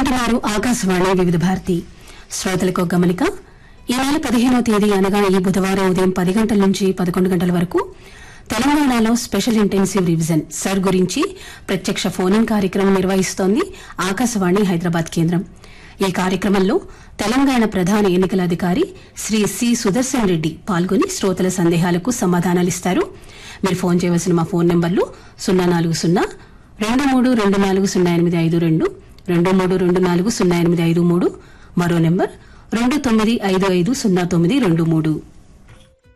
వింటున్నారు ఆకాశవాణి వివిధ భారతి శ్రోతలకు గమనిక ఈ నెల పదిహేనో తేదీ అనగా ఈ బుధవారం ఉదయం పది గంటల నుంచి పదకొండు గంటల వరకు తెలంగాణలో స్పెషల్ ఇంటెన్సివ్ రివిజన్ సర్ గురించి ప్రత్యక్ష ఫోన్ ఇన్ కార్యక్రమం నిర్వహిస్తోంది ఆకాశవాణి హైదరాబాద్ కేంద్రం ఈ కార్యక్రమంలో తెలంగాణ ప్రధాన ఎన్నికల అధికారి శ్రీ సి సుదర్శన్ రెడ్డి పాల్గొని శ్రోతల సందేహాలకు సమాధానాలిస్తారు మీరు ఫోన్ చేయవలసిన మా ఫోన్ నెంబర్లు సున్నా నాలుగు సున్నా రెండు మూడు రెండు నాలుగు సున్నా ఎనిమిది ఐదు రెండు రెండు మూడు రెండు నాలుగు సున్నా ఎనిమిది ఐదు మూడు మరో నెంబర్ రెండు తొమ్మిది ఐదు ఐదు సున్నా తొమ్మిది రెండు మూడు